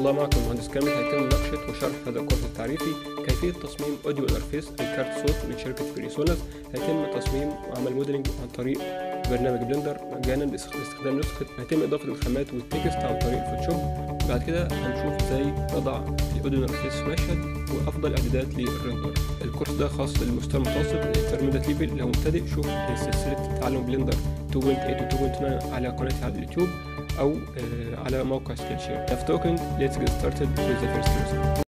الله معكم المهندس كامل هيتم مناقشة وشرح هذا الكورس التعريفي كيفية تصميم اوديو انترفيس أي كارت صوت من شركة بريسونس هيتم تصميم وعمل موديلنج عن طريق برنامج بلندر مجانا باستخدام نسخة هيتم إضافة الخامات والتكست عن طريق الفوتوشوب بعد كده هنشوف ازاي نضع الاوديو انترفيس في مشهد وافضل اعدادات للريندر الكورس ده خاص للمستوى المتوسط الانترميديت ليفل اللي هو مبتدئ شوف سلسلة تعلم بلندر 2.8 و 2.9 على قناتي على اليوتيوب او على موقع سكيل شير. Token, let's get started with the first lesson.